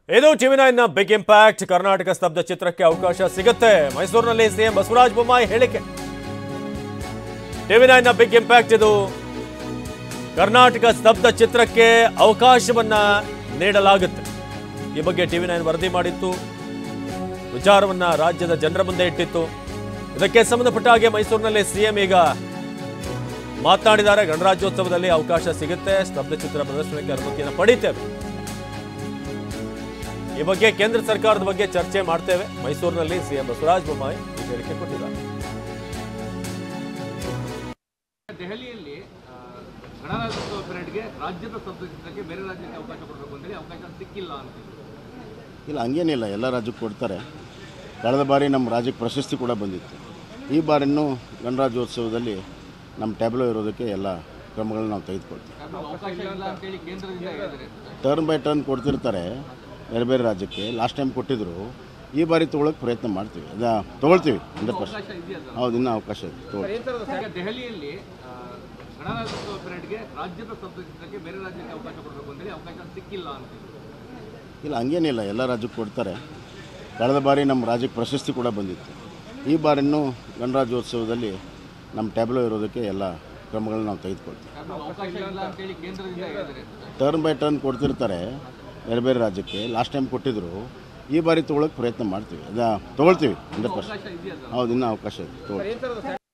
ಇದು TV nine big impact Karnataka ಸ್ತಬ್ಧ ಚಿತ್ರಕ್ಕೆ ಅವಕಾಶ ಸಿಗುತ್ತೆ ಮೈಸೂರಿನಲ್ಲಿ ಸಿಎಂ ಬಸವರಾಜ ಬೊಮ್ಮಾಯಿ ಹೇಳಿಕೆ ಟಿವಿ ನೈನ್ ಬಿಗ್ ಇಂಪ್ಯಾಕ್ಟ್ ಇದು ಕರ್ನಾಟಕ ಸ್ತಬ್ಧ ಚಿತ್ರಕ್ಕೆ ಅವಕಾಶವನ್ನ ನೀಡಲಾಗುತ್ತೆ ಈ ಬಗ್ಗೆ ಟಿವಿ ನೈನ್ ವರದಿ ಮಾಡಿತ್ತು ವಿಚಾರವನ್ನ ರಾಜ್ಯದ ಜನರ ಮುಂದೆ ಇಟ್ಟಿತ್ತು ಇದಕ್ಕೆ ಸಂಬಂಧಪಟ್ಟ ಹಾಗೆ ಮೈಸೂರಿನಲ್ಲಿ ಸಿಎಂ ಈಗ ಮಾತನಾಡಿದ್ದಾರೆ ಗಣರಾಜ್ಯೋತ್ಸವದಲ್ಲಿ ಅವಕಾಶ ಸಿಗುತ್ತೆ ಸ್ತಬ್ಧ ಚಿತ್ರ ಪ್ರದರ್ಶನಕ್ಕೆ ಅನುಮತಿಯನ್ನು ಪಡಿತೇವೆ ಈ ಬಗ್ಗೆ ಕೇಂದ್ರ ಸರ್ಕಾರದ ಬಗ್ಗೆ ಚರ್ಚೆ ಮಾಡ್ತೇವೆ ಮೈಸೂರಿನಲ್ಲಿ ಸಿಎಂ ಬಸವರಾಜ ಬೊಮ್ಮಾಯಿ ಈ ಹೇಳಿಕೆ ಕೊಟ್ಟಿದ್ದಾರೆ ದೆಹಲಿಯಲ್ಲಿ ಆ, ಗಣರಾಜ್ಯೋತ್ಸವ ಪರೇಡ್ಗೆ ರಾಜ್ಯದ ಸ್ತಬ್ಧಚಿತ್ರಕ್ಕೆ ಬೇರೆ ರಾಜ್ಯಕ್ಕೆ ಅವಕಾಶ ಕೊಡಬೇಕು ಅಂತೇಳಿ ಅವಕಾಶ ಸಿಕ್ಕಿಲ್ಲ ಅಂತ ಇಲ್ಲ ಹಂಗೇನಿಲ್ಲ ಎಲ್ಲ ರಾಜ್ಯಕ್ಕೆ ಕೊಡ್ತಾರೆ ಕಳೆದ ಬಾರಿ ನಮ್ಮ ರಾಜ್ಯಕ್ಕೆ ಪ್ರಶಸ್ತಿ ಕೂಡ ಬಂದಿತ್ತು ಈ ಬಾರಿನೂ ಗಣರಾಜ್ಯೋತ್ಸವದಲ್ಲಿ ನಮ್ಮ ಟ್ಯಾಬ್ಲೋ ಇರೋದಕ್ಕೆ ಎಲ್ಲ ಕ್ರಮಗಳನ್ನ ನಾವು ತೆಗೆದುಕೊಳ್ತೀವಿ ಅವಕಾಶ ಇಲ್ಲ ಅಂತೇಳಿ ಕೇಂದ್ರದಿಂದ ಹೇಳಿದರೆ ಟರ್ನ್ ಬೈ ಟರ್ನ್ ಕೊಡ್ತಿರ್ತಾರೆ ಬೇರೆ ಬೇರೆ ರಾಜ್ಯಕ್ಕೆ ಲಾಸ್ಟ್ ಟೈಮ್ ಕೊಟ್ಟಿದ್ರು ಈ ಬಾರಿ ತೊಗೊಳಕ್ಕೆ ಪ್ರಯತ್ನ ಮಾಡ್ತೀವಿ ಅದ ತೊಗೊಳ್ತೀವಿ ಹಂಡ್ರೆಡ್ ಪರ್ಸೆಂಟ್ ಅವಕಾಶ ಇದೆಯಾ ಸರ್ ಹೌದು ಇನ್ನೂ ಅವಕಾಶ ಇದೆ ತೊಗೊಳ್ತೀವಿ ಈಗ ದೆಹಲಿಯಲ್ಲಿ ಆ, ಗಣರಾಜ್ಯೋತ್ಸವ ಪರೇಡ್ಗೆ ರಾಜ್ಯದ ಸ್ತಬ್ಧಚಿತ್ರಕ್ಕೆ ಬೇರೆ ರಾಜ್ಯಕ್ಕೆ ಅವಕಾಶ ಕೊಡಬೇಕು ಅಂತೇಳಿ ಅವಕಾಶ ಸಿಕ್ಕಿಲ್ಲ ಅಂತ ಇಲ್ಲ ಹಂಗೇನಿಲ್ಲ ಎಲ್ಲ ರಾಜ್ಯಕ್ಕೆ ಕೊಡ್ತಾರೆ ಕಳೆದ ಬಾರಿ ನಮ್ಮ ರಾಜ್ಯಕ್ಕೆ ಪ್ರಶಸ್ತಿ ಕೂಡ ಬಂದಿತ್ತು ಈ ಬಾರಿನೂ ಗಣರಾಜ್ಯೋತ್ಸವದಲ್ಲಿ ನಮ್ಮ ಟ್ಯಾಬ್ಲೋ ಇರೋದಕ್ಕೆ ಎಲ್ಲ ಕ್ರಮಗಳನ್ನ ನಾವು ತೆಗೆದುಕೊಳ್ತೀವಿ ಅವಕಾಶ ಇಲ್ಲ ಅಂತೇಳಿ ಕೇಂದ್ರದಿಂದ ಹೇಳಿದರೆ ಟರ್ನ್ ಬೈ ಟರ್ನ್ ಕೊಡ್ತಿರ್ತಾರೆ ಬೇರೆ ಬೇರೆ ರಾಜ್ಯಕ್ಕೆ ಲಾಸ್ಟ್ ಟೈಮ್ ಕೊಟ್ಟಿದ್ರು ಈ ಬಾರಿ ತೊಗೊಳಕ್ಕೆ ಪ್ರಯತ್ನ ಮಾಡ್ತೀವಿ ಅದ ತೊಗೊಳ್ತೀವಿ ಹಂಡ್ರೆಡ್ ಪರ್ಸೆಂಟ್ ಅವಕಾಶ ಇದೆಯಾ ಸರ್ ಹೌದು ಇನ್ನೂ ಅವಕಾಶ ಇದೆ ತೊಗೊಳ್ತೀವಿ